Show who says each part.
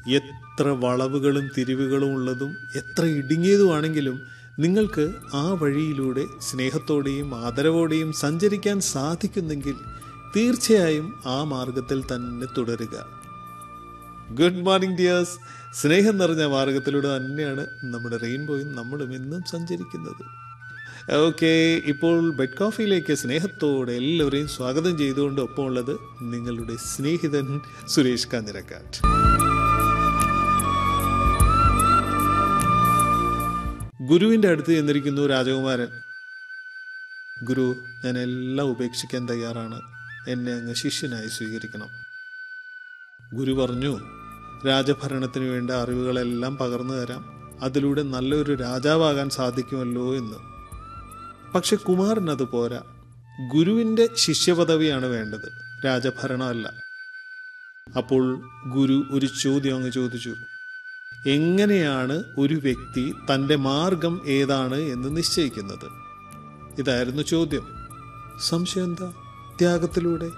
Speaker 1: എത്ര വളവുകളും തിരിവുകളും ഉള്ളതും എത്ര ഇടുങ്ങിയതുമാണെങ്കിലും നിങ്ങൾക്ക് ആ വഴിയിലൂടെ സ്നേഹത്തോടെയും ആദരവോടെയും സഞ്ചരിക്കാൻ സാധിക്കുന്നെങ്കിൽ തീർച്ചയായും ആ മാർഗത്തിൽ തന്നെ തുടരുക ഗുഡ് മോർണിംഗ് ഡിയേഴ്സ് സ്നേഹം നിറഞ്ഞ മാർഗത്തിലൂടെ തന്നെയാണ് നമ്മുടെ റെയിൻബോയും നമ്മളും എന്നും സഞ്ചരിക്കുന്നത് ഓക്കെ ഇപ്പോൾ ബെഡ് കോഫിയിലേക്ക് സ്നേഹത്തോടെ എല്ലാവരെയും സ്വാഗതം ചെയ്തുകൊണ്ട് ഒപ്പം ഉള്ളത് നിങ്ങളുടെ സ്നേഹിതൻ സുരേഷ് കാഞ്ഞിരക്കാട്ട് ഗുരുവിൻ്റെ അടുത്ത് ചെന്നിരിക്കുന്നു രാജകുമാരൻ ഗുരു ഞാൻ എല്ലാം ഉപേക്ഷിക്കാൻ തയ്യാറാണ് എന്നെ അങ്ങ് ശിഷ്യനായി സ്വീകരിക്കണം ഗുരു പറഞ്ഞു രാജഭരണത്തിന് വേണ്ട അറിവുകളെല്ലാം പകർന്നു തരാം അതിലൂടെ നല്ലൊരു രാജാവാകാൻ സാധിക്കുമല്ലോ എന്ന് പക്ഷെ കുമാരൻ അത് പോരാ ഗുരുവിൻ്റെ ശിഷ്യപദവിയാണ് വേണ്ടത് രാജഭരണമല്ല അപ്പോൾ ഗുരു ഒരു ചോദ്യം അങ്ങ് ചോദിച്ചു എങ്ങനെയാണ് ഒരു വ്യക്തി തൻ്റെ മാർഗം ഏതാണ് എന്ന് നിശ്ചയിക്കുന്നത് ഇതായിരുന്നു ചോദ്യം സംശയം എന്താ ത്യാഗത്തിലൂടെ